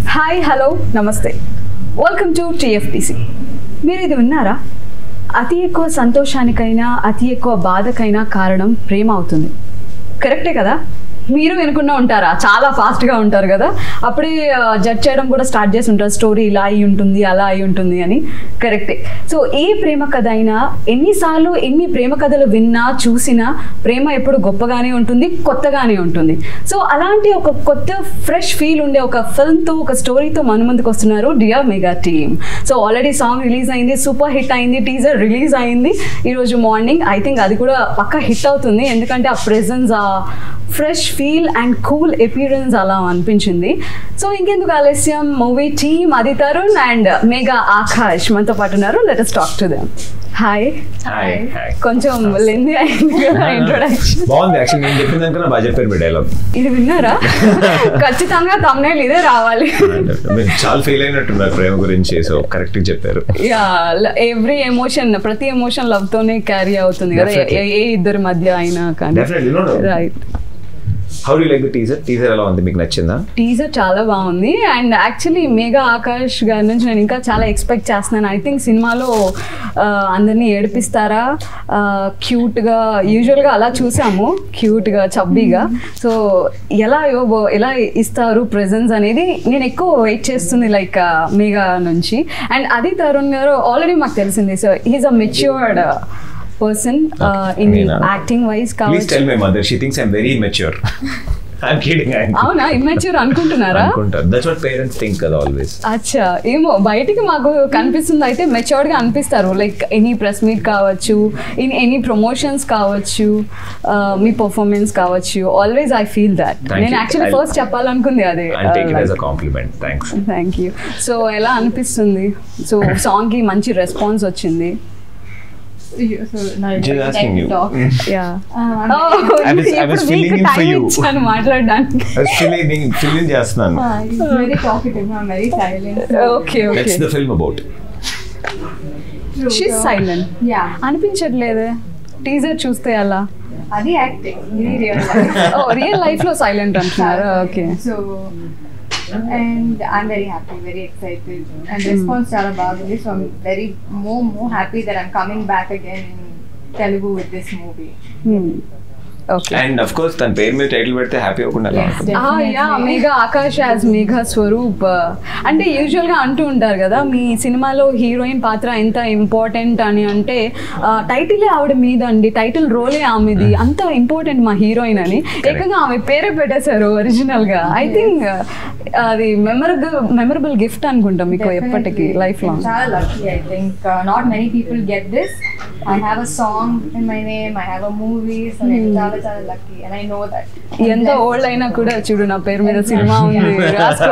Hi hello namaste welcome to TFPC మీరు ఇది విన్నారా అతి ఎక్కువ సంతోషానికైనా అతి ఎక్కువ బాధకైనా కారణం ప్రేమ అవుతుంది కరెక్టే కదా మీరు వినకుండా ఉంటారా చాలా ఫాస్ట్గా ఉంటారు కదా అప్పుడే జడ్జ్ చేయడం కూడా స్టార్ట్ చేసి ఉంటారు స్టోరీ ఇలా అయి ఉంటుంది అలా అయి ఉంటుంది అని కరెక్టే సో ఏ ప్రేమ కథ అయినా ఎన్నిసార్లు ఎన్ని ప్రేమ కథలు విన్నా చూసినా ప్రేమ ఎప్పుడు గొప్పగానే ఉంటుంది కొత్తగానే ఉంటుంది సో అలాంటి ఒక కొత్త ఫ్రెష్ ఫీల్ ఉండే ఒక ఫిల్మ్తో ఒక స్టోరీతో మన ముందుకు వస్తున్నారు dear Megha team so already song release అయింది సూపర్ హిట్ అయింది టీజర్ రిలీజ్ అయింది ఈరోజు మార్నింగ్ ఐ థింక్ అది కూడా పక్క హిట్ అవుతుంది ఎందుకంటే ఆ ప్రెజెన్స్ ఆ fresh feel and cool appearance అలా అనిపించింది సో ఇంకెందుకు ఆలస్యం మూవీ టీమ్ అది తరుణ్ అండ్ మేఘా ఆకాష్ మనతో పాటు ఉన్నారు let us talk to them hi hi hi కొంచెం లెంది అయింది కదా ఇంట్రొడక్షన్ బాగుంది యాక్చువల్లీ నేను చెప్పిన దానికన్నా బాగా చెప్పారు మీ డైలాగ్ ఇది విన్నారా ఖచ్చితంగా తమ్నేల్ ఇదే రావాలి మీరు చాలా ఫీల్ అయినట్టున్నారు ప్రేమ గురించి సో కరెక్ట్ చెప్పారు యా ఎవ్రీ ఎమోషన్ ప్రతి ఎమోషన్ లవ్ తోనే క్యారీ అవుతుంది కదా ఏ- Definitely. ఏ ఇద్దరి మధ్య అయినా కానీ definitely no right how do like the teaser teaser ఎలా ఉంది మీకు నచ్చిందా టీజర్ చాలా బాగుంది అండ్ యాక్చువల్లీ మేఘా ఆకాష్ గారి నుంచి నేను ఇంకా చాలా ఎక్స్పెక్ట్ చేస్తున్నాను ఐ థింక్ సినిమాలో ఆ, అందరినీ ఏడిపిస్తారా క్యూట్గా యూజువల్గా అలా చూసాము క్యూట్గా చబ్బీగా సో ఎలా ఇవ్వబో ఎలా ఇస్తారు ప్రెజెన్స్ అనేది నేను ఎక్కువ వెయిట్ చేస్తుంది లైక్ మేఘా నుంచి అండ్ అది తరుణ్ గారు ఆల్రెడీ మాకు తెలిసింది so he's a matured person in నేనా? యాక్టింగ్ వైజ్ ప్లీజ్ కావచ్చు tell my mother she thinks I'm very mature I'm kidding అవునా ఇమ్మెచ్యూర్ అనుకుంటున్నారా అనుకుంటారు దట్స్ వాట్ పేరెంట్స్ థింక్ కదా ఆల్వేస్ అచ్చా ఏమో బయటికి మాకు కనిపిస్తుంది అయితే మెచ్యూర్డ్ గా అనిపిస్తారు లైక్ ఎనీ ప్రెస్ మీట్ కావచ్చు ఇన్ ఎనీ ప్రమోషన్స్ కావచ్చు ఆ, మీ పర్ఫార్మెన్స్ కావచ్చు always I feel that Thank నేను you. యాక్చువల్లీ I'll- ఫస్ట్ చెప్పాలని అదే I take it as a compliment thanks thank you so ఎలా అనిపిస్తుంది సో సాంగ్ కి మంచి రెస్పాన్స్ వచ్చింది So now Just you're asking time to you. talk. Yeah Um, I'm I was- I was filling in for you. మాట్లాడడానికి actually నేను feel చేస్తున్నాను uh, he's very talkative. I'm very silent. so- okay okay that's the film about True, she's so- silent Yeah. అనిపించట్లేదే teaser చూస్తే అలా అది acting. ఇది real life. ఓ real life లో సైలెంట్ అంటున్నారు okay So, and I'm very happy, very excited. And response చాలా బాగుంది. So I'm very more more happy that I'm coming back again in Telugu with this movie. Okay and of course తన పేరు మీద title పెడితే happy అవ్వకుండా ఎలా Yes, ఉంటుంది definitely. Yeah Megha Akash as Megha Swaroop అంటే యూజువల్ గా అంటూ ఉంటారు కదా మీ సినిమాలో హీరోయిన్ పాత్ర ఎంత ఇంపార్టెంట్ అని అంటే టైటిలే ఆవిడ మీద అండి టైటిల్ రోలే ఆమెది అంత ఇంపార్టెంట్ మా హీరోయిన్ అని ఏకంగా ఆమె పేరే పెట్టేశారు ఒరిజినల్ గా ఐ థింక్ అది మెమరబుల్ మెమరబుల్ గిఫ్ట్ అనుకుంటా మీకు ఎప్పటికీ Definitely. లైఫ్ లాంగ్ చాలా lucky, I think. Uh, not many people get this. I have a song in my name. I have a movie. So నేను చాలా చాలా lucky, and I know that. I'm ఎంత blessed. Old అయినా కూడా చూడు నా పేరు మీద సినిమా ఉంది రాసుకో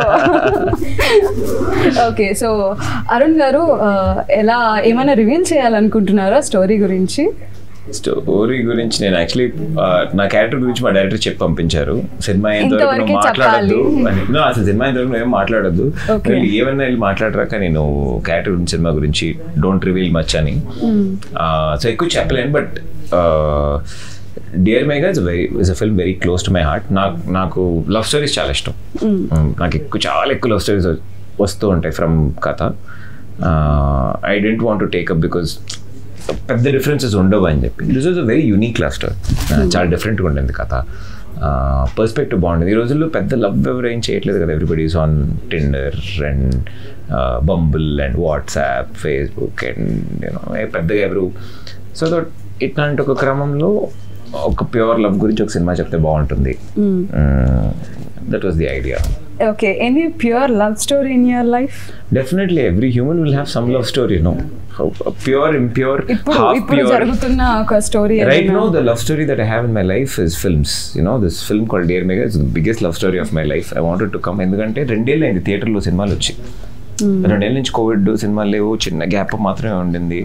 ఓకే సో అరుణ్ గారు ఆ, ఎలా ఏమైనా రివీల్ చేయాలనుకుంటున్నారా స్టోరీ గురించి స్టోరీ గురించి నేను యాక్చువల్లీ నా క్యారెక్టర్ గురించి మా డైరెక్టర్ చెప్పి పంపించారు సినిమా ఎంతవరకు నువ్వు ఇంతవరకే మాట్లాడద్దు చెప్పాలి. అని No, అసలు సినిమా ఎంతవరకు నువ్వు ఏం మాట్లాడద్దు Okay. వీళ్ళు ఏమన్నా వెళ్ళి మాట్లాడరాక నేను క్యారెక్టర్ గురించి సినిమా గురించి డోంట్ రివీల్ మచ్ అని సో ఎక్కువ చెప్పలేను but dear Megha is very is a film very close to my heart నాకు నాకు లవ్ స్టోరీస్ చాలా ఇష్టం Mm, నాకు ఎక్కువ చాలా ఎక్కువ లవ్ స్టోరీస్ వస్తూ ఉంటాయి ఫ్రమ్ కథ I don't want to take up because పెద్ద డిఫరెన్సెస్ ఉండవు అని చెప్పి this was a very unique love story చాలా డిఫరెంట్గా ఉండింది కథ పర్స్పెక్టివ్ బాగుండేది ఈ రోజుల్లో పెద్ద లవ్ ఎవరు ఏం చేయట్లేదు కదా everybody is on Tinder and Bumble and WhatsApp Facebook and you know పెద్దగా ఎవరు సో దట్ ఇట్లాంటి ఒక క్రమంలో ఒక ప్యూర్ లవ్ గురించి ఒక సినిమా చెప్తే బాగుంటుంది that was the idea okay any pure love story in your life definitely every human will have some love story no pure impure ఇప్పుడు హాఫ్ ఇప్పుడు ప్యూర్ జరుగుతున్న ఒక story Right now, the love story that I have in my life is films. You know, this film called Dear Mega is the biggest love story of my life. I wanted to come ఎందుకంటే రెండేళ్ళు అయింది థియేటర్లో సినిమాలు వచ్చి రెండేళ్ళ నుంచి Covid సినిమాలు లేవు చిన్న గ్యాప్ మాత్రమే ఉండింది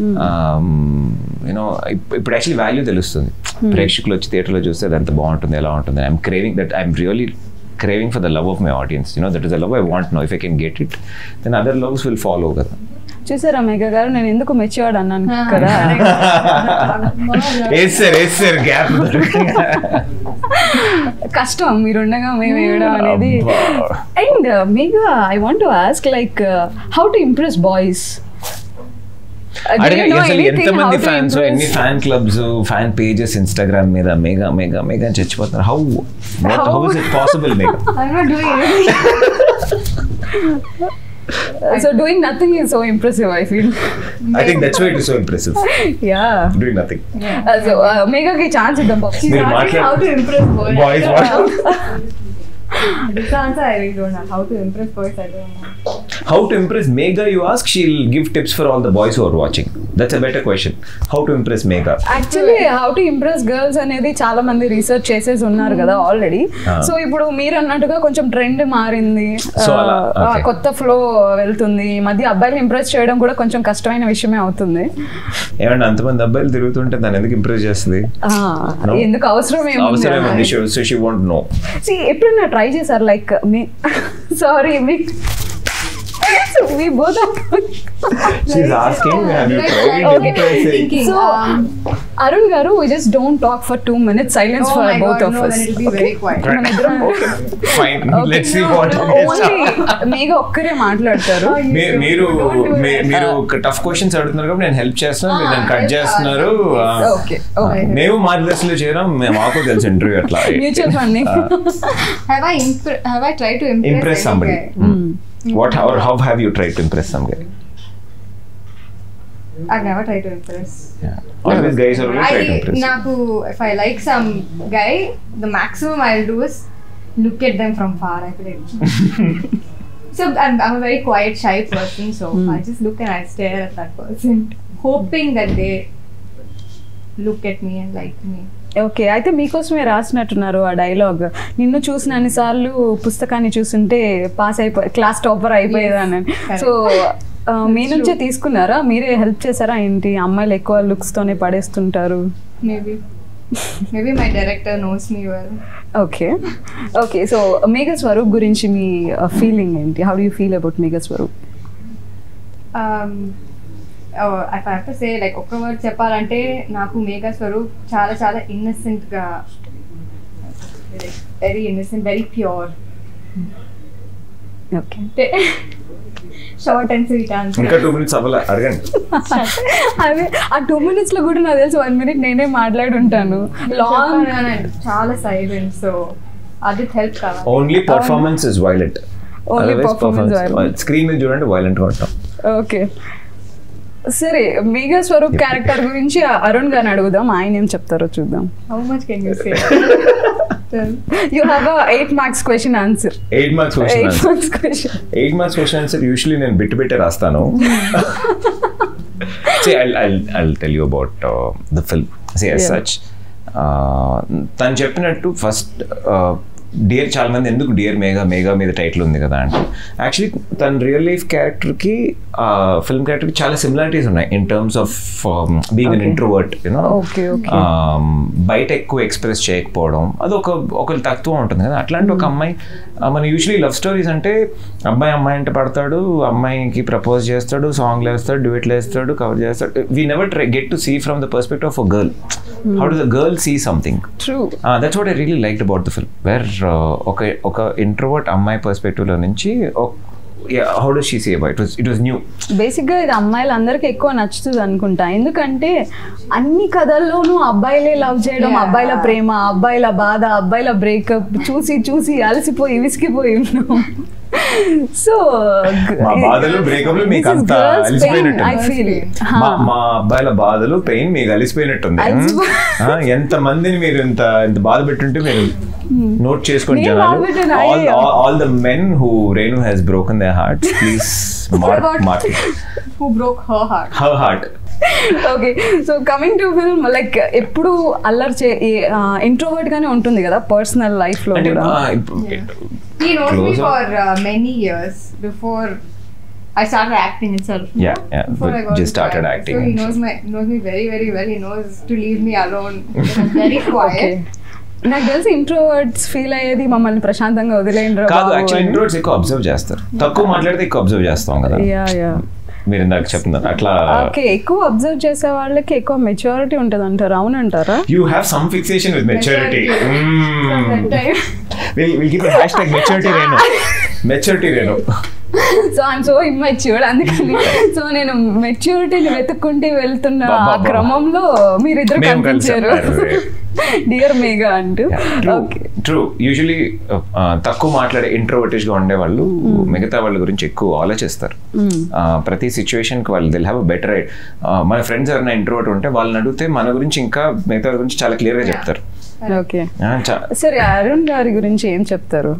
యూనో ఇప్పుడు యాక్చువల్లీ వాల్యూ తెలుస్తుంది ప్రేక్షకులు వచ్చి థియేటర్లో చూస్తే అది ఎంత బాగుంటుంది ఎలా ఉంటుంది I'm craving that I'm really craving for the love of my audience. You know, that is the love I want now. If I can get it, then other loves will follow. కదా చూసారా మేఘ గారు నేను ఎందుకు matured అన్నాను కదా వేస్తారు వేస్తారు గ్యాప్ కష్టం మీరుండగా మేము వేయడం అనేది అబ్బా. And Megha I want to ask like how to impress boys అడిగి అసలు ఎంతమంది ఫ్యాన్స్ ఎన్ని fan clubs fan pages Instagram మీద మెగా మెగా మెగా అని చచ్చిపోతున్నారు how How? How is it possible Megha I'm not doing anything. So doing nothing is so impressive I feel I think that's why it is so impressive yeah doing nothing so మేఘకి chance ఇద్దాం పాపం. She's మీరు asking మాట్లాడు- how to impress boys. Boys, what? This answer I really don't know. How to impress boys, I don't know. How to impress Megha you ask she'll give tips for all the boys who are watching that's a better question how to impress Megha actually how to impress girls అనేది చాలా మంది research చేసేసి ఉన్నారు కదా already Ah. So ఇప్పుడు మీరు అన్నట్టుగా కొంచెం ట్రెండ్ మారింది So అలా, ఆ, okay. కొత్త ఫ్లో వెళ్తుంది ఈ మధ్య అబ్బాయిలు ఇంప్రెస్ చేయడం కూడా కొంచెం కష్టమైన విషయమే అవుతుంది ఏమంటే అంతమంది అబ్బాయిలు తిరుగుతుంటే దాన్ని ఎందుకు ఇంప్రెస్ చేస్తుంది ఆ, No. ఎందుకు అవసరం అవసరం ఏముంది ఉంది so she want no See, ఎప్పుడైనా ట్రై చేశారు లైక్ మీ సారీ మీ మీ both she's asking have you tried Okay. Impressing Thinking, so um, Arun గారు we just don't talk for two minutes silence oh for my both god, of no, then it'll be very quiet. మన ఇద్దరం fine let's see what only మీగా ఒక్కరే మాట్లాడతారు మీ- మీరు Don't do మీ- that. మీరు టఫ్ క్వశ్చన్స్ అడుగుతున్నారు కాబట్టి నేను హెల్ప్ చేస్తున్నాను మీరు Ah, నన్ను కట్ yes, చేస్తున్నారు ah, ఆ, ఓకే ఆ, ఓకే మేము మార్గదర్శనలో చేరాం మేము మాకు తెలుసు ఇంటర్వ్యూ అట్లా mutual funding Have I impre- have I tried to impress, impress any somebody guy? What how how have you try to impress some guy I've never tried to impress. Always guys are try to I impress naku if I like some guy, the maximum I'll do is look at them from far. I feel like. so I'm, I'm a very quiet, shy person. So I just look and I stare at that person, hoping that they look at me and like me. Okay అయితే మీకోసమే రాసినట్టున్నారు ఆ dialogue నిన్ను చూసిన అన్నిసార్లు పుస్తకాన్ని చూస్తుంటే pass అయిపోయి class topper అయిపోయేదాన్ని correct. సో మీ నుంచే తీసుకున్నారా మీరే హెల్ప్ చేశారా ఏంటి అమ్మాయిలు ఎక్కువ లుక్స్ తోనే పడేస్తుంటారు Maybe. Maybe my director knows me well. Okay okay so Megha Swaroop గురించి మీ ఫీలింగ్ ఏంటి how you feel about Megha Swaroop um, oh, if I have to say like ఒక్క వర్డ్ చెప్పాలంటే నాకు మేఘా స్వరూప్ చాలా చాలా innocent గా very innocent very pure okay అంటే షార్ట్ అండ్ స్వీట్ ఆన్సర్ ఇంకా టూ మినిట్స్ అవ్వాల అడగండి అదే ఆ టూ మినిట్స్ లో కూడా నాకు తెలిసి వన్ మినిట్ నేనే మాట్లాడుంటాను లాంగ్ చాలా సైలెంట్ సో అది హెల్ప్ కావాలి only performance is violent Only performance violent. Screen మీద చూడండి వైలెంట్ గా ఉంటాం ఓకే సరే మేఘా స్వరూప్ క్యారెక్టర్ గురించి అరుణ్ గారిని అడుగుదాం ఆయన ఏం చెప్తారో చూద్దాం how much can you say you have eight marks question answer eight marks question eight answer marks question eight marks question answer usually నేను బిట్టు పెట్టే రాస్తాను See, I'll, I'll, I'll tell you about uh, the film. See, as Yeah. such, uh, తను చెప్పినట్టు first dear చాలా మంది ఎందుకు dear Megha Megha మీద title ఉంది కదా అంటే యాక్చువల్లీ తన రియల్ లైఫ్ క్యారెక్టర్కి ఫిల్మ్ క్యారెక్టర్కి చాలా సిమిలారిటీస్ ఉన్నాయి in terms of being an Okay. Introvert you know Okay, okay. బయట ఎక్కువ ఎక్స్ప్రెస్ చేయకపోవడం అది ఒక ఒక తత్వం ఉంటుంది కదా అట్లాంటి ఒక అమ్మాయి ఆ, మన యూజువలీ లవ్ స్టోరీస్ అంటే అబ్బాయి అమ్మాయి అంటే పడతాడు అమ్మాయికి ప్రపోజ్ చేస్తాడు సాంగ్లు వేస్తాడు డ్యూయట్లు వేస్తాడు కవర్ చేస్తాడు we never try get to see from the perspective of a girl how do the girl see something true that's what I really like about the film where ఒక ఒక ఇంట్రోవర్ట్ అమ్మాయి పర్స్పెక్టివ్లో నుంచి how do she see about it was it was new బేసిక్గా ఇది అమ్మాయిలందరికీ ఎక్కువ నచ్చుతుంది అనుకుంటా ఎందుకంటే అన్ని కథల్లోనూ అబ్బాయిలే లవ్ చేయడం Yeah. అబ్బాయిల ప్రేమ అబ్బాయిల బాధ అబ్బాయిల బ్రేకప్ చూసి చూసి అలసిపోయి విసిగిపోయి ఉన్నాం సో మా బాధలు బ్రేకప్లు మీకు అంత అలసిపోయినట్టు ఐ ఫీల్ మా మా అబ్బాయిల బాధలు పెయిన్ మీకు అలిసిపోయినట్టుంది అలసిపో- ఎంత మందిని మీరు ఇంత ఇంత బాధ పెట్టుంటే మీరు నోట్ చేసుకోండి నేను జనాలు బాధ పెట్టాను, ఆల్ అయ్యో. All the men who Renu has broken the heart please mark about- mark who broke her heart her heart okay so coming to film like ఎప్పుడు అల్లరి చే ఇంట్రోవర్ట్ గానే ఉంటుంది కదా పర్సనల్ లైఫ్ లో అంటే కూడా ఆ, ఇప్పుడు- He knows me Closer. for uh, many years before I started acting itself. Yeah, yeah, Before I got just into started acting. acting So he and knows my knows me very very well. He knows to leave me alone. I'm very quiet. Okay. నాకు తెలిసి introverts feel అయ్యేది మమ్మల్ని ప్రశాంతంగా వదిలేయండి కాదు actually ఇంట్రోడ్స్ ఎక్కువ observe చేస్తారు తక్కువ మాట్లాడితే ఎక్కువ అబ్జర్వ్ చేస్తాం కదా యా యా మీరు ఇందాక చెప్తున్నారు అట్లా ఓకే ఎక్కువ అబ్జర్వ్ చేసే వాళ్ళకి ఎక్కువ మెచ్యూరిటీ ఉంటుంది అంటారు అవునంటారా you have some fixation with maturity That time. Will keep hashtag maturity Renu maturity Renu so I'm so immatured అందుకని సో నేను మెచ్యూరిటీని వెతుక్కుంటే వెళ్తున్న ఆ బాబా. క్రమంలో మీరిద్దరు మేము కలిసాం. కనిపించారు అరే. డియర్ మేఘా అంటూ ట్రూ ఓకే ట్రూ యూజువలీ తక్కువ మాట్లాడే ఇంట్రోవర్టిష్ గా ఉండే వాళ్ళు మిగతా వాళ్ళ గురించి ఎక్కువ ఆలోచిస్తారు ఆ, ప్రతి సిచ్యువేషన్ కి వాళ్ళు దిల్ హ్యావ్ బెటర్ మన ఫ్రెండ్స్ ఎవరైనా ఇంట్రోవర్ట్ ఉంటే వాళ్ళని అడిగితే మన గురించి ఇంకా మిగతా వాళ్ళ గురించి చాలా క్లియర్ గా చెప్తారు ఓకే ఆ, చా- సరే అరుణ్ గారి గురించి ఏం చెప్తారు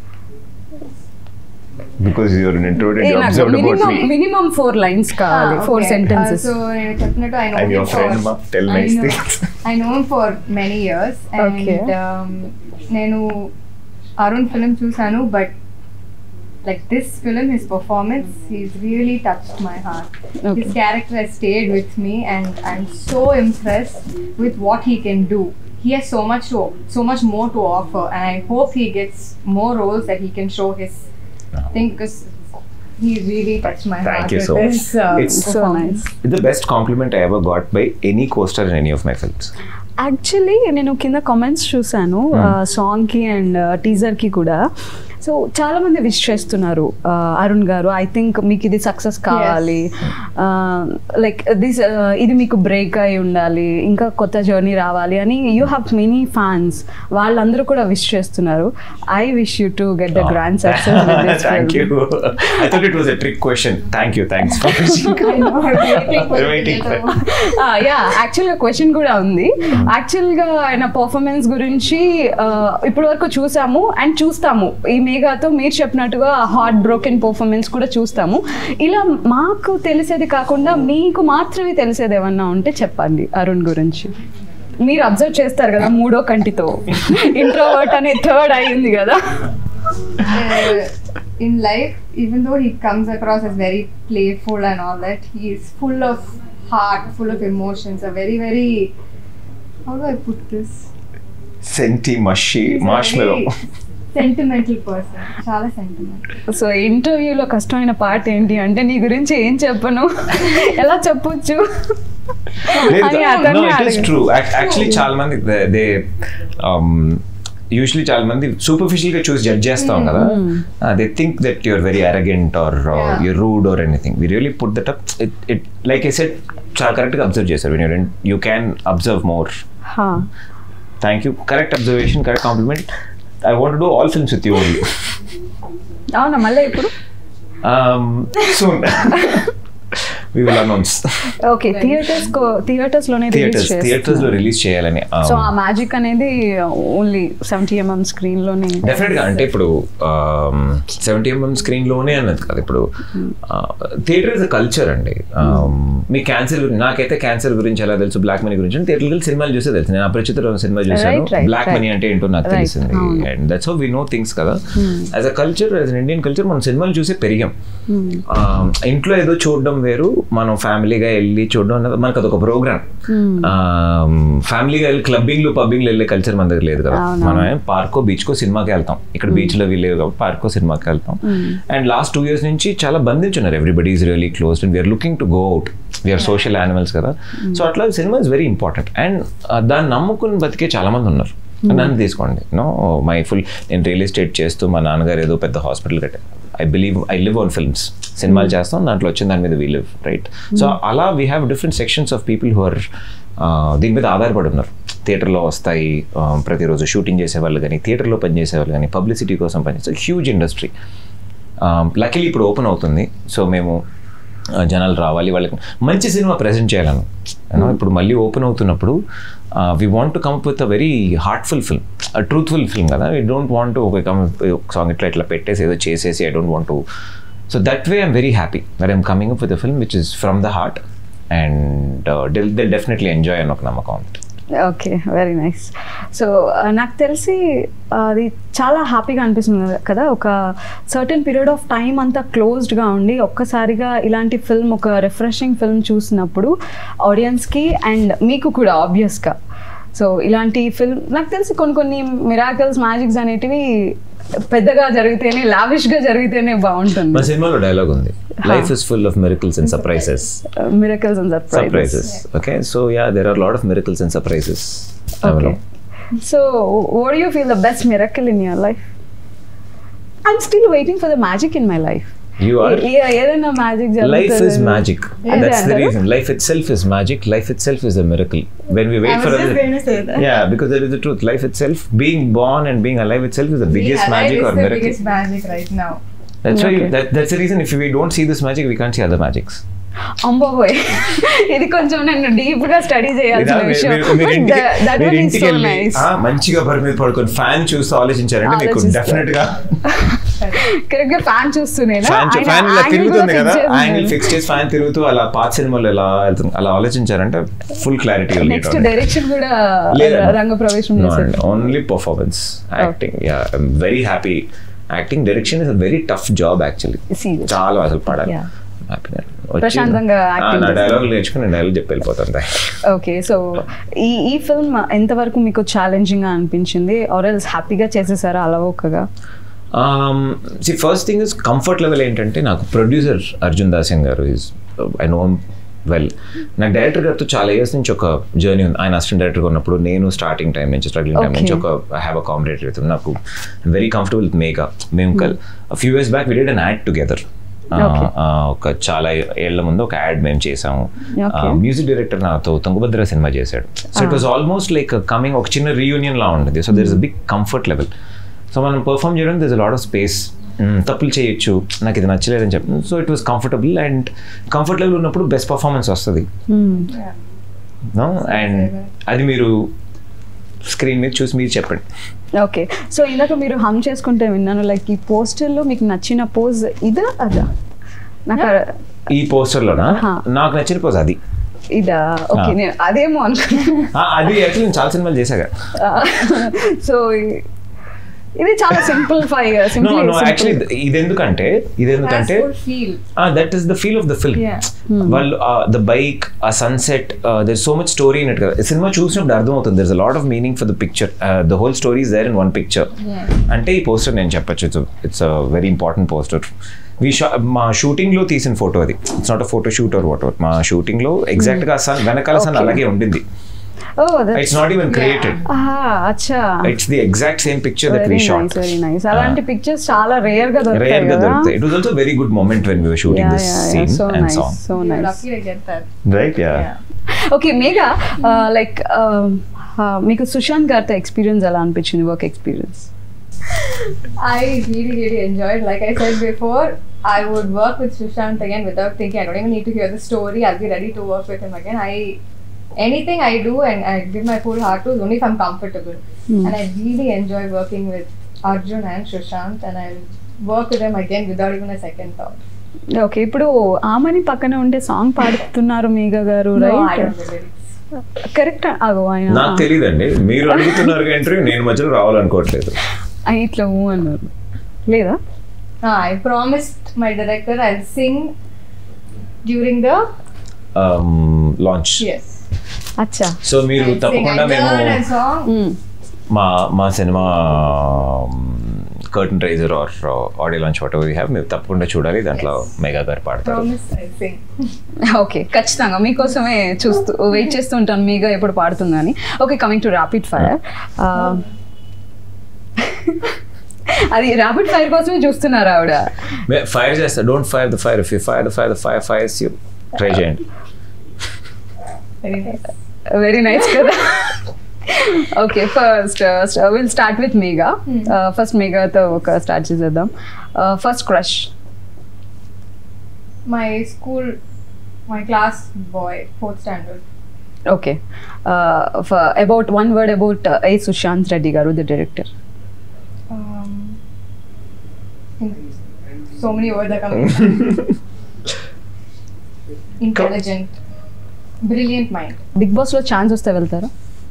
because your introverted you observed about minimum మీ మినిమం ఫోర్ లైన్స్ కావాలి Ah, four okay. Sentences Uh, so నేను చెప్పినట్టు I know I'm your him friend, for- ma. Tell I nice know- things. I know him for many years and Okay. um, నేను Arun film చూసాను but like this film his performance he's really touched my heart Okay. his character has stayed with me and i'm so impressed with what he can do he has so much to so much more to offer and i hope he gets more roles that he can show his thing because he really touched my Thank heart you with so his much. uh, It's- so performance. Nice the best compliment I ever got by any costar in any of my films actually నేను కింద comments చూసాను సాంగ్కి and టీజర్కి కూడా so చాలా మంది wish చేస్తున్నారు ఆ, అరుణ్ గారు ఐ థింక్ మీకు ఇది సక్సెస్ కావాలి లైక్ దిస్ ఇది మీకు బ్రేక్ అయి ఉండాలి ఇంకా కొత్త జర్నీ రావాలి అని యూ హ్యావ్ మెనీ ఫ్యాన్స్ వాళ్ళందరూ కూడా విష్ చేస్తున్నారు I wish you to get the grand success thank you I thought it was a trick question thank you thanks for I know, I'm waiting for Waiting it. for- yeah యాక్చువల్గా question కూడా ఉంది యాక్చువల్గా ఆయన performance గురించి ఇప్పటి వరకు చూసాము and చూస్తాము ఈ మేఘాతో మీరు చెప్పినట్టుగా హార్ట్ బ్రోకెన్ పర్ఫార్మెన్స్ కూడా చూస్తాము ఇలా మాకు తెలిసేది కాకుండా మీకు మాత్రమే తెలిసేది ఏమన్నా ఉంటే చెప్పండి అరుణ్ గురించి మీరు అబ్జర్వ్ చేస్తారు కదా మూడో కంటితో ఇంట్రోవర్ట్ అనే థర్డ్ అయింది కదా uh, in life, even though he comes across as very playful and all that, he is full of heart, full of emotions. A very, very how do I put this? సెంటి మషి He's a marshmallow very sentimental person. చాలా sentimental. So ఇంటర్వ్యూలో కష్టమైన part ఏంటి అంటే నీ గురించి ఏం చెప్పను ఎలా చెప్పొచ్చు అని అతన్ని అడగ- ట్రూ యాక్చువల్లీ చాలా మంది దే యూజువలీ చాలా మంది సూపర్ఫిషియల్ గా చూసి జడ్జ్ చేస్తాం కదా they think that you're very arrogant or Yeah. You're rude or anything we really put that up it it like I said చాలా కరెక్ట్ గా అబ్జర్వ్ చేశారు when your you can observe more హా. Thank you correct observation correct compliment I want do all films with you only అవునా మళ్ళీ ఇప్పుడు soon we will announce okay theatres theatres లోనే theatres theatres లో release చేయాలని um, so ఆ magic అనేది only seventy MM screen లోనే definite గా అంటే ఇప్పుడు సెవెంటీ ఎంఎం స్క్రీన్ లోనే అన్నది కాదు ఇప్పుడు థియేటర్ ఇస్ కల్చర్ అండి Um, మీ క్యాన్సర్ గురించి నాకైతే క్యాన్సర్ గురించి ఎలా తెలుసు బ్లాక్ మనీ గురించి థియేటర్ వెళ్ళి సినిమాలు చూసే తెలుసు నేను అపరిచిత సినిమా చూసాను Right, right, black money right. అంటే ఏంటో నాకు Right, తెలిసింది అవును. And that's how we know things కదా as a culture as an Indian culture మనం సినిమాలు చూసే పెరిగాం Um, ఇంట్లో ఏదో చూడడం వేరు మనం ఫ్యామిలీగా వెళ్ళి చూడడం అన్నది మనకు అదొక ప్రోగ్రామ్ ఫ్యామిలీగా వెళ్ళి క్లబ్బింగ్లు పబ్బింగ్లు వెళ్ళే కల్చర్ మన దగ్గర లేదు కదా అవును. మనం పార్కో బీచ్కో సినిమాకి వెళ్తాం ఇక్కడ బీచ్ లో వీళ్ళేవి కాబట్టి పార్కో సినిమాకి వెళ్తాం అండ్ లాస్ట్ టూ ఇయర్స్ నుంచి చాలా బంధించున్నారు everybody is really close and we're looking to go out we're social animals కదా సో అట్లా సినిమా ఇస్ వెరీ ఇంపార్టెంట్ అండ్ దాన్ని నమ్ముకుని బతికే చాలా మంది ఉన్నారు నన్ను తీసుకోండి నో మై ఫుల్ నేను రియల్ ఎస్టేట్ చేస్తూ మా నాన్నగారు ఏదో పెద్ద హాస్పిటల్ కట్టారు I believe I live on films సినిమాలు చేస్తాం దాంట్లో వచ్చిన దాని మీద వీ లివ్ రైట్ సో అలా we have different sections of people who are దీని మీద ఆధారపడి ఉన్నారు థియేటర్లో వస్తాయి ఆ, ప్రతిరోజు షూటింగ్ చేసేవాళ్ళు కానీ థియేటర్లో పనిచేసేవాళ్ళు కానీ పబ్లిసిటీ కోసం పనిచేసే హ్యూజ్ ఇండస్ట్రీ లక్కీలీ ఇప్పుడు ఓపెన్ అవుతుంది సో మేము ఆ, జనాలు రావాలి వాళ్ళకి మంచి సినిమా ప్రజెంట్ చేయాలను You know, ఇప్పుడు మళ్ళీ ఓపెన్ అవుతున్నప్పుడు we want to come up with a very heartful film truthful film కదా వీ డోంట్ వాంట్ ఒక సాంగ్ ఇట్లా ఇట్లా పెట్టేసి ఏదో చేసేసి I don't want to so that way I'm very happy that I'm coming up with a film which is from the heart and they definitely enjoy అని ఒక నమ్మకం ఉంది ఓకే వెరీ నైస్ సో నాకు తెలిసి అది చాలా హ్యాపీగా అనిపిస్తుంది కదా ఒక సర్టెన్ పీరియడ్ ఆఫ్ టైం అంతా క్లోజ్డ్గా ఉండి ఒక్కసారిగా ఇలాంటి ఫిల్మ్ ఒక రిఫ్రెషింగ్ ఫిల్మ్ చూసినప్పుడు ఆడియన్స్కి అండ్ మీకు కూడా ఆబ్వియస్గా సో ఇలాంటి ఫిల్మ్ నాకు తెలిసి కొన్ని కొన్ని మిరాకల్స్ మ్యాజిక్స్ అనేటివి పెద్దగా జరిగితేనే లావిష్ గా జరిగితేనే బాగుంటుంది మా సినిమాలో డైలాగ్ ఉంది life is full of miracles and surprises miracles and surprises surprises okay so yeah there are lot of miracles and surprises Okay. So, what do you feel the best miracle in your life? I'm still waiting for the magic in my life. You are? Yeah, ఏదైనా magic Life is జరుగుతుంది. magic. Yeah. That's the Yeah. reason. Life itself is magic. Life itself is a miracle. When we wait I was for just other. going to say that. Yeah, because that is the truth. Life itself, being born and being alive itself is the biggest Yeah, magic life or is the miracle. biggest magic right now. That's why Okay. that, that's the reason if we don't see this magic, we can't see other magics. అమ్మబోయ్ ఇది కొంచెం నేను deep గా study చేయాల్సిన ఇదా? మీరు- విషయం మీరు- మీరు ఇంటికి- దట్ మీరు వన్ ఇస్ ఇంటికి సో వెళ్ళి, నైస్ ఆ, మంచిగా బరి మీద పడుకొని ఫ్యాన్ చూస్తూ ఆలోచించారంటే మీకు ఆలోచిస్తారు. డెఫినెట్ గా కరెక్ట్ గా ఫ్యాన్ చూస్తూనేనా ఫ్యాన్ ఆయన ఫ్యాన్ ఇలా angle తిరుగుతుంది కూడా కదా fix చేసి యాంగిల్ ఉన్నాడు. ఫిక్స్ చేసి ఫ్యాన్ తిరుగుతూ అలా పాత సినిమాలో ఎలా వెళ్తుంది అలా ఆలోచించారంటే ఫుల్ క్లారిటీ నెక్స్ట్ డైరెక్షన్ కూడా లేదండి. రంగ ప్రవేశం చేశాడు only performance acting yeah very happy acting direction is a very tough job actually Serious. చాలా అసలు పడాలి Yeah. Happy. ప్రశాంతంగా వచ్చి- ఆ, acting నా చేస్తే. డైలాగ్ నేర్చుకుని నేను డైలాగ్ చెప్పి వెళ్ళిపోతాను ఓకే సో ఈ ఈ ఫిల్మ్ ఎంతవరకు మీకు ఛాలెంజింగ్ గా అనిపించింది ఆర్ ఎల్స్ హ్యాపీగా చేసేసారా అలవోకగా see first thing is comfort level ఏంటంటే నాకు ప్రొడ్యూసర్ అర్జున్ దాసన్ గారు ఈజ్ ఐ నో వెల్ నాకు డైరెక్టర్ గారితో చాలా ఇయర్స్ నుంచి ఒక జర్నీ ఉంది ఆయన అసిస్టెంట్ డైరెక్టర్గా ఉన్నప్పుడు నేను స్టార్టింగ్ టైం నుంచి స్ట్రగ్లింగ్ టైం నుంచి Okay. ఒక I have a combinator with నాకు వెరీ కంఫర్టబుల్ విత్ మేఘా మేము కల్ few years back we did an ad together Okay. ఒక చాలా ఏళ్ల ముందు ఒక యాడ్ మేము చేసాము Okay. మ్యూజిక్ డైరెక్టర్ నాతో తుంగభద్ర సినిమా చేశాడు so it was almost like coming ఒక చిన్న రీయూనియన్ లా ఉండేది so there is a big comfort level so మనం పర్ఫామ్ చేయడం దిస్ లాట్ ఆఫ్ స్పేస్ తప్పులు చేయొచ్చు నాకు ఇది నచ్చలేదని చెప్పి so it was comfortable and comfort level ఉన్నప్పుడు బెస్ట్ పర్ఫార్మెన్స్ వస్తుంది Yeah. నో అండ్ అది మీరు స్క్రీన్ మీద చూసి మీరు చెప్పండి ఓకే సో ఇందాక మీరు హమ్ చేసుకుంటే విన్నాను లైక్ ఈ పోస్టర్లో మీకు నచ్చిన పోజ్ ఇదా అదా నాకు ఆ- ఈ పోస్టర్లోనా ఆహా. నాకు నచ్చిన పోజ్ అది ఇదా ఓకే Ah. నేను అదేమో అనుకున్నాను ఆ, అది యాక్చువల్లీ నేను చాలా సినిమాలు చేశాక సో ఇది చాలా simplify no simple no actually ఇది ఎందుకంటే ఇది ఎందుకంటే Has full feel. That is the feel of the film Yeah. వాళ్ళు ద బైక్ ఆ sunset there so much story in it కదా సినిమా చూసినప్పుడు అర్థమవుతుంది there is lot of meaning for the picture the whole story is there in one picture Yeah. అంటే ఈ poster నేను చెప్పచ్చు it's it's a very important poster we Shah మా shooting లో తీసిన ఫోటో అది it's not a photo shoot or what మా shooting లో ఎగ్జాక్ట్ గా సన్ వెనకాల సన్ Okay. అలాగే ఉండింది oh it's not even created అచ్చా it's the exact same picture that very we shot nice very nice అలాంటి పిక్చర్స్ చాలా రేర్ గా రేర్ దొరుకుతాయి గా కదా దొరుకుతాయి it was also very good moment when we were shooting Yeah, this yeah, yeah. Scene So and nice, song so You're nice. lucky to get that. Right yeah Yeah. Okay Megha like మీకు సుశాంత్ గారితో experience ఎలా అనిపించింది work experience I really, really enjoyed. Like I said before, I would work with Sushant again without thinking. I don't even need to hear the story. I'll be ready to work with him again. I anything I do and I give my full heart to is only if I'm comfortable. Hmm. And I really enjoy working with Arjun and Sushant, and I'll work with them again without even a second thought. Okay ఇప్పుడు ఆమెని పక్కన ఉండే song పాడుతున్నారు మేఘ గారు No, I right don't know the lyrics. Correct అగో ఆయన నాకు తెలియదండి మీరు అడుగుతున్నారు ఇంటర్వ్యూ నేను మధ్యలో రావాలనుకోవట్లేదు ఆయన ఇట్లా ఊ అన్నారు లేదా Ah, I promised my director I'll sing during the launch yes. అచ్చా సో మీరు I'll sing. తప్పకుండా I మేము learned a song. మా మా సినిమా curtain raiser or audio launch whatever have మీరు తప్పకుండా చూడాలి దాంట్లో మెగా గారు పాడతారు Promise I'll sing. ఓకే ఖచ్చితంగా మీకోసమే చూస్తూ వెయిట్ చేస్తూ ఉంటాను మీగా ఎప్పుడు పాడుతుందని okay coming to rapid fire అది ర్యాపిడ్ ఫైర్ కోసమే చూస్తున్నారు ఆవిడ ఫైర్ చేస్తా don't fire the fire if you fire the fire the fire fires you try చేయండి Very nice. వెరీ నైస్ కదా okay first will start with Megha first మేఘాతో ఒక start చేసేద్దాం first crush My school, my class boy, fourth standard. Okay about one word about a Sushant Reddy గారు the director Um, so many words are coming. Intelligent, brilliant mind. Bigg Boss లో chance వస్తే వెళ్తారా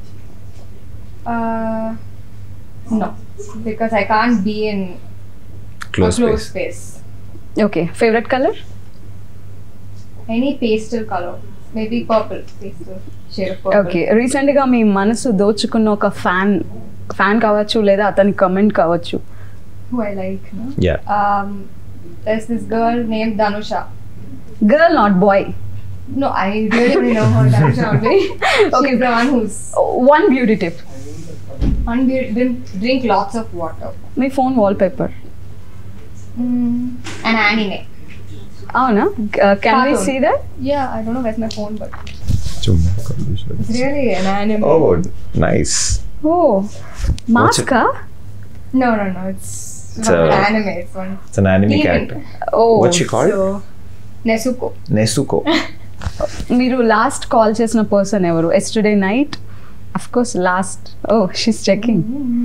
Uh, no, because I can't be in close a closed space space. Okay favourite colour Any pastel color, maybe purple, pastel shade of purple. ఓకే recent గా మీ మనసు దోచుకున్న ఒక fan fan కావచ్చు లేదా అతని కమెంట్ కావచ్చు who I like. No? Yeah Um, there's this girl named Danusha. Girl not boy No, I really only know her Danusha only. Okay. She's the one who's one beauty tip one be- drink, drink lots of water. మీ phone wallpaper Mm, an anime. అవునా can we Cartoon. See that Yeah, I don't know where's my phone, but it's really an anime. Oh nice oh మాస్కా No, no, no. It's It's not a- an anime. It's one. It's an anime Demon. Character oh what she called So, Nezuko. Nezuko మీరు last call చేసిన person ఎవరు yesterday night of course last oh she's checking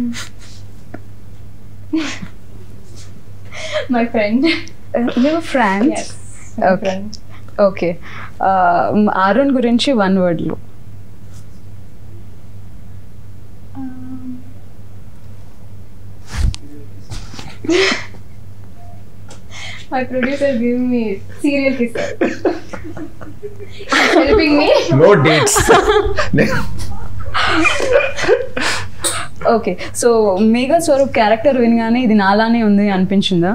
My friend. Your friends yes. My Okay. friend. Okay Arun గురించి one వర్డ్లో Um, my producer is giving me serial kisser. He's helping me. No dates okay so Megha Swaroop character వినగానే ఇది నాలానే ఉంది అనిపించిందా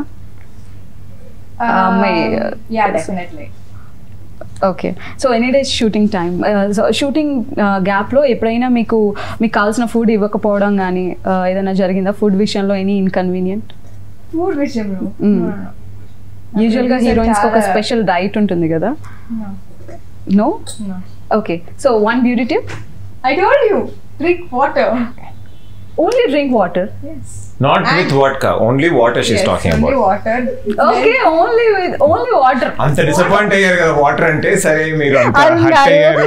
my, uh, Um, yeah, definitely. Okay so any days shooting time so shooting గ్యాప్లో ఎప్పుడైనా మీకు మీకు కావాల్సిన ఫుడ్ ఇవ్వకపోవడం కానీ ఏదైనా జరిగిందా ఫుడ్ విషయంలో ఎనీ ఇన్కన్వీనియంట్ Food విషయంలో Mm. No, no, no. యూజువల్గా producer హీరోయిన్స్కి ఒక చాలా- స్పెషల్ డైట్ ఉంటుంది కదా No, no no. Okay so one beauty tip I told you, drink water. Only drink water Yes. Not with vodka only water she's yes, talking only about water. Okay only with only water అంత disappoint అయ్యారు కదా water అంటే సరే మీరు అంత hurt అయ్యారు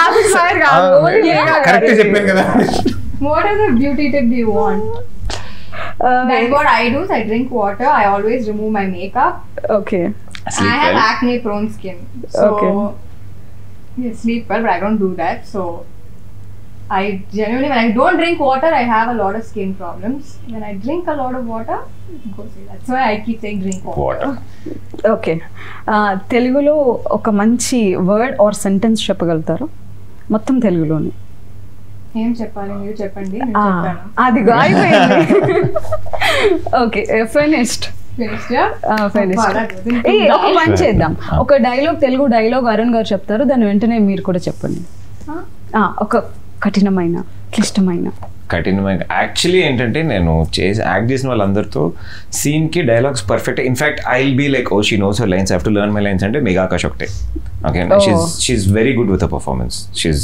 correct చెప్పాను కదా What other beauty tip do you want? That's what I do. is I drink water. I always remove my makeup. Okay Sleep I have well. acne prone skin. So Okay. yeah, sleep well, but I don't do that. So I genuinely when I don't drink water, I have a lot of skin problems. When I drink a lot of water, it goes away. That's why I keep saying drink water. Water. Okay తెలుగులో ఒక మంచి word or sentence చెప్పగలుగుతారు మొత్తం తెలుగులోనే ఏం చెప్పాలి మీరు చెప్పండి నేను ఆ, చెప్తాను అదిగో అయిపోయింది okay finished Finished, yeah? Finished అబ్బా, that wasn't ఏ too ఒక bad. పని చేద్దాం ఒక డైలాగ్ తెలుగు డైలాగ్ అరుణ్ గారు చెప్తారు దాని వెంటనే మీరు కూడా చెప్పండి Huh? ఆ, ఒక కఠినమైన క్లిష్టమైన కఠినమైన యాక్చువల్లీ ఏంటంటే నేను చేసి యాక్ట్ చేసిన వాళ్ళందరితో సీన్కి dialogues perfect in fact I will be like oh she knows her lines have to learn my lines అంటే మెగా ఆకాష్ ఒకటే okay Oh. She's she very good with a performance she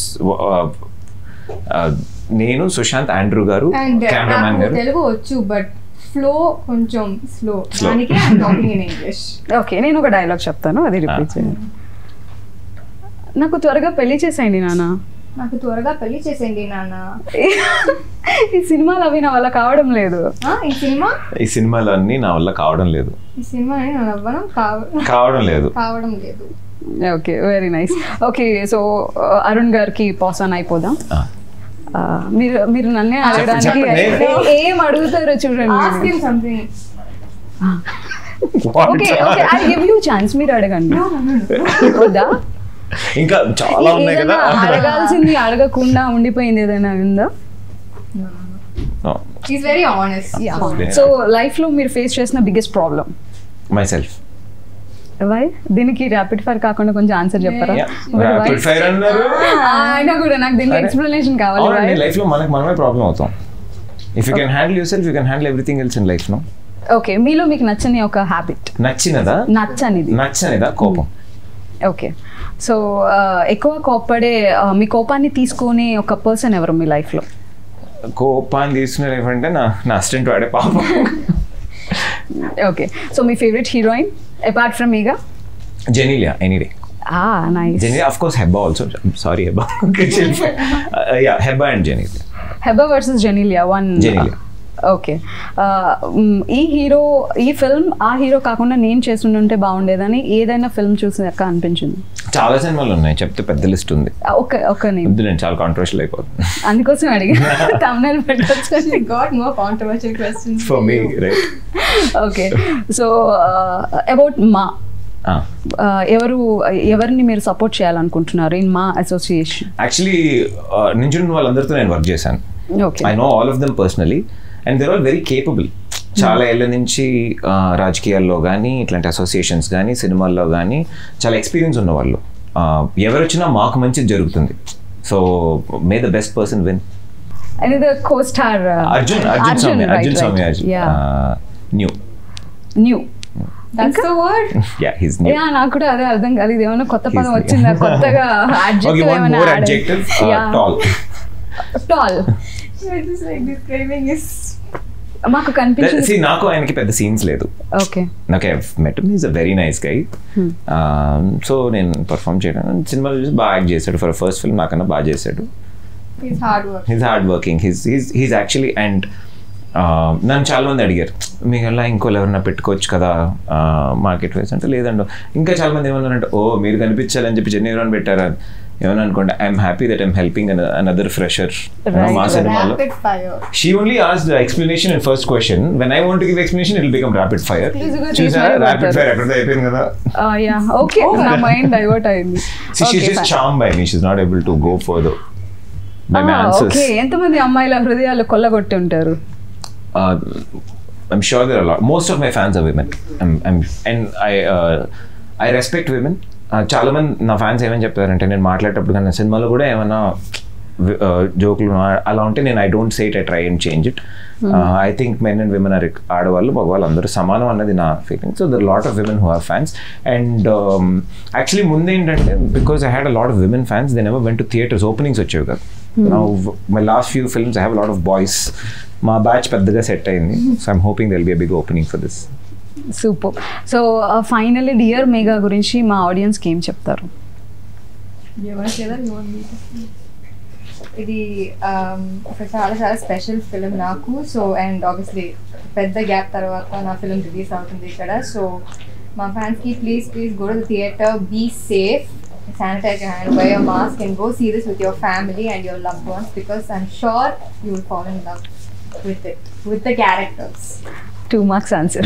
నేను Sushanth Andrew garu and cameraman నాకు గారు తెలుగు వచ్చు but flow కొంచెం slow Slow. దానికి I'm talking in English okay నేను ఒక డైలాగ్ చెప్తాను అది రిపీట్ చేయండి నాకు త్వరగా పెళ్లి చేసేయండి నాన్న నాకు త్వరగా పెళ్లి చేసేయండి నాన్న ఈ సినిమాలు అవి నా వల్ల కావడం లేదు ఆ, ఈ సినిమా ఈ సినిమాలు అన్నీ నా వల్ల కావడం లేదు ఈ సినిమా నేను అవ్వడం కావ- కావడం లేదు కావడం లేదు okay very nice okay so Arun గారికి పాస్ ఆన్ అయిపోదాం ఆ. ఆ, మీరు మీరు నన్నే అడగడానికి చెప్పండి. ఏ- ఏం అడుగుతారో చూడండి ask him something What? Okay okay I give you chance మీరు అడగండి వద్దా ఇంకా చాలా ఉన్నాయి కదా ఏదైనా అడగాల్సింది అడగకుండా ఉండిపోయింది ఏదైనా ఉందా is very honest Yeah. So life లో మీరు ఫేస్ చేసిన biggest problem myself why దీనికి ర్యాపిడ్ ఫైర్ కాకుండా కొంచెం ఆన్సర్ చెప్పరా But why? ర్యాపిడ్ ఫైర్ అన్నారు ఆ, అయినా కూడా నాకు దీనికి అరే. ఎక్స్ప్లెనేషన్ కావాలి అవునండి why? లైఫ్ లో మనకి మనమే ప్రాబ్లం అవుతాం if you can handle yourself you can handle everything else in life no okay మీలో మీకు నచ్చని ఒక హ్యాబిట్ నచ్చినదా నచ్చనిది నచ్చనిదా కోపం ఓకే సో ఎక్కువ కోప్పడే ఆ, మీ కోపాన్ని తీసుకునే ఒక పర్సన్ ఎవరు మీ లైఫ్ లో కోపాన్ని తీసుకున్నారు ఏమంటే నా నా అసిస్టెంట్ వాడే పాపం ఓకే సో మీ favourite heroine apart from Eega Genelia any day ఆ nice Genelia of course Hebba also sorry Hebba yeah Hebba and Genelia Hebah versus Genelia one Genelia okay ఈ హీరో ఈ ఫిల్మ్ ఆ హీరో కాకుండా నేను చేస్తుంటే బాగుండేదని ఏదైనా ఫిల్మ్ చూసాక అనిపించింది చాలా సినిమాలు ఉన్నాయి చెప్తే పెద్ద లిస్ట్ ఉంది ఆ, ఒక ఒక నేమ్ వద్దు నేను చాలా కాంట్రవర్షియల్ అయిపోతుంది అందుకోసం అడిగా తమిళ పెట్టచ్చు got more controversial questions for me right okay so about మా uh, ఎవరు ఎవరిని మీరు సపోర్ట్ చేయాలనుకుంటున్నారు ఇన్ మా అసోసియేషన్ యాక్చువల్లీ నించున్న వాళ్ళందరితో నేను వర్క్ చేశాను okay I know all of them personally and they're all very capable చాలా ఏళ్ళ నుంచి ఆ, రాజకీయాల్లో కానీ ఇట్లాంటి అసోసియేషన్స్ కానీ సినిమాల్లో కానీ చాలా ఎక్స్పీరియన్స్ ఉన్నవాళ్ళు ఆ, ఎవరు వచ్చినా మాకు మంచిది జరుగుతుంది so may the best person win and the co star Arjun Arjun Swamy Arjun Swamy yeah new new That's the word. Yeah his new yeah నాకు కూడా అదే అర్థం కాదు ఇది ఏమైనా కొత్త పదం He's- వచ్చిందా కొత్తగా ఓకే adjective వన్ ఏమైనా more add- adjective Yeah. Tall tall You're just like describing his. మాకు కనిపించింది సి నాకు ఆయనకి పెద్ద సీన్స్ లేదు ఓకే నాకు met is a very nice guy so నేను పర్ఫామ్ చేయడం సినిమాలో చూసి బాగా యాక్ట్ చేశాడు ఫర్ ఫస్ట్ ఫిల్మ్ నాకన్నా బాగా చేశాడు He's hard work. He's hard working he's he's he's actually and నన్ను చాలా మంది అడిగారు మీకు ఎలా ఇంకోళ్ళు ఎవరన్నా పెట్టుకోవచ్చు కదా మార్కెట్ వైస్ అంటే లేదండి ఇంకా చాలా మంది ఏమన్నారంటే ఓ మీరు కనిపించాలని చెప్పి జెన్నీ ఎవరైనా పెట్టారా ఏమని అనుకోండి I'm happy that I'm helping another fresher Right. మా సినిమాలో Rapid fire. She only asked the explanation in first question. When I want to give explanation, it will become rapid fire. Please go She's తీసి a rapid పెడతారు. fire. ఎక్కడ అయిపోయింది కదా yeah okay నా mind divert అయింది See, she's just charmed by me. She's not able to go further. By my answers. Okay ఎంతమంది అమ్మాయిల హృదయాలు కొల్లగొట్టి ఉంటారు Uh, I'm sure there are a lot. Most of my fans are women. I'm, I'm, and I, uh, I respect women. Uh, చాలా మంది నా fans ఏమని చెప్తారంటే నేను మాట్లాడేటప్పుడు కానీ సినిమాలో కూడా ఏమైనా జోకులు అలా ఉంటే నేను I don't set I try and change it I think men and women are ఆడవాళ్ళు మగవాళ్ళు అందరూ సమానం అన్నది నా feeling so there lot of women who are fans and actually ముందేంటంటే because I had a lot of women fans then ever went to theatres openings వచ్చేవి కదా my last few films I have lot of boys మా batch పెద్దగా set అయింది so I'm hoping they'll B a big opening for this super so finally dear Megha గురించి మా ఆడియన్స్కి ఏం చెప్తారు You want to say that? You want me to? ఇది um, ఒక చాలా చాలా స్పెషల్ ఫిలిం నాకు సో అండ్ ఆబ్వియస్లీ పెద్ద గ్యాప్ తర్వాత నా ఫిలిం రిలీజ్ అవుతుంది ఇక్కడ సో మా ఫ్యాన్స్కి please please go to theatre be safe sanitize your hand, wear your mask and go see this with your family and your loved ones because I'm sure you will fall in love with it, with the characters. Two marks answer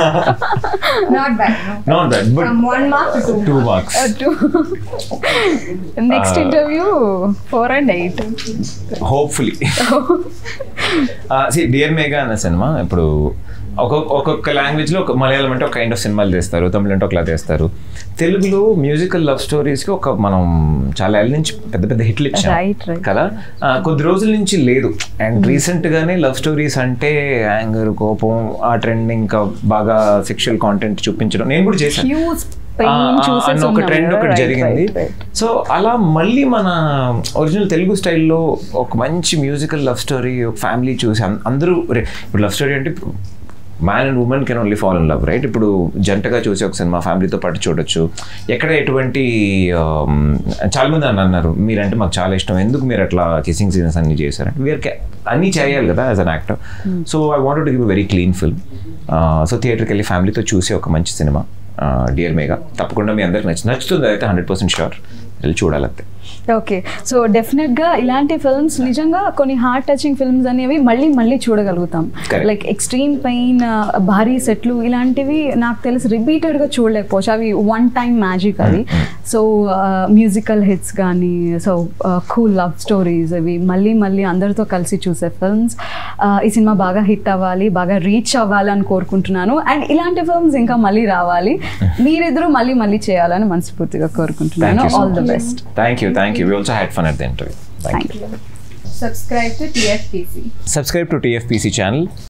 Not bad, no? Not that but From one mark to two, two marks. Marks two next Uh, interview four and eight hopefully dear Megha అన్న సినిమా ఇప్పుడు ఒక్కొక్క ఒక్కొక్క లాంగ్వేజ్లో ఒక మలయాళం అంటే ఒక kind of సినిమాలు తీస్తారు తమిళ అంటే ఒకలా తీస్తారు తెలుగులో మ్యూజికల్ లవ్ స్టోరీస్కి ఒక మనం చాలా ఏళ్ళ నుంచి పెద్ద పెద్ద హిట్లు ఇచ్చాం Right, right. కదా ఆ, కొద్ది రోజుల నుంచి లేదు అండ్ రీసెంట్గానే లవ్ స్టోరీస్ అంటే యాంగర్ కోపం ఆ ట్రెండ్ ఇంకా బాగా సెక్షువల్ కాంటెంట్ చూపించడం నేను కూడా చేశాను హ్యూజ్ ఆ, పెయిన్ ఆ, అన్న ఒక ట్రెండ్ ఒకటి జరిగింది సో అలా మళ్ళీ మన ఒరిజినల్ తెలుగు స్టైల్లో ఒక మంచి మ్యూజికల్ లవ్ స్టోరీ ఒక ఫ్యామిలీ చూసి అం- అందరూ రే- ఇప్పుడు లవ్ స్టోరీ అంటే man and woman can only fall in love right ఇప్పుడు జంటగా చూసి ఒక సినిమా ఫ్యామిలీతో పాటు చూడొచ్చు ఎక్కడ ఎటువంటి ఆమ్, చాలా మంది అని అన్నారు మీరంటే మాకు చాలా ఇష్టం ఎందుకు మీరు అట్లా కిసింగ్ సీన్స్ అన్ని చేశారంటే వీఆర్ అన్నీ చేయాలి కదా as an actor so I wanted to give very clean film so థియేటర్కి వెళ్ళి ఫ్యామిలీతో చూసి ఒక మంచి సినిమా డియర్ మేఘా తప్పకుండా మీ అందరికి నచ్చు నచ్చుతుంది అయితే హండ్రెడ్ పర్సెంట్ షూర్ వెళ్ళి చూడాలంతే ఓకే సో డెఫినెట్గా ఇలాంటి ఫిల్మ్స్ నిజంగా కొన్ని హార్ట్ టచింగ్ ఫిల్మ్స్ అనేవి మళ్ళీ మళ్ళీ చూడగలుగుతాం Correct. లైక్ ఎక్స్ట్రీమ్ పెయిన్ భారీ సెట్లు ఇలాంటివి నాకు తెలిసి రిపీటెడ్గా చూడలేకపోవచ్చు అవి వన్ టైం మ్యాజిక్ అవి సో మ్యూజికల్ హిట్స్ కానీ సో కూల్ లవ్ స్టోరీస్ అవి మళ్ళీ మళ్ళీ అందరితో కలిసి చూసే ఫిల్మ్స్ ఈ సినిమా బాగా హిట్ అవ్వాలి బాగా రీచ్ అవ్వాలి అని కోరుకుంటున్నాను అండ్ ఇలాంటి ఫిల్మ్స్ ఇంకా మళ్ళీ రావాలి మీరిద్దరూ మళ్ళీ మళ్ళీ చేయాలని మనస్ఫూర్తిగా కోరుకుంటున్నాను Thank you so all the much. Best thank you thank you we also had fun at the interview thank thank you you Subscribe to TFPC. Subscribe to TFPC channel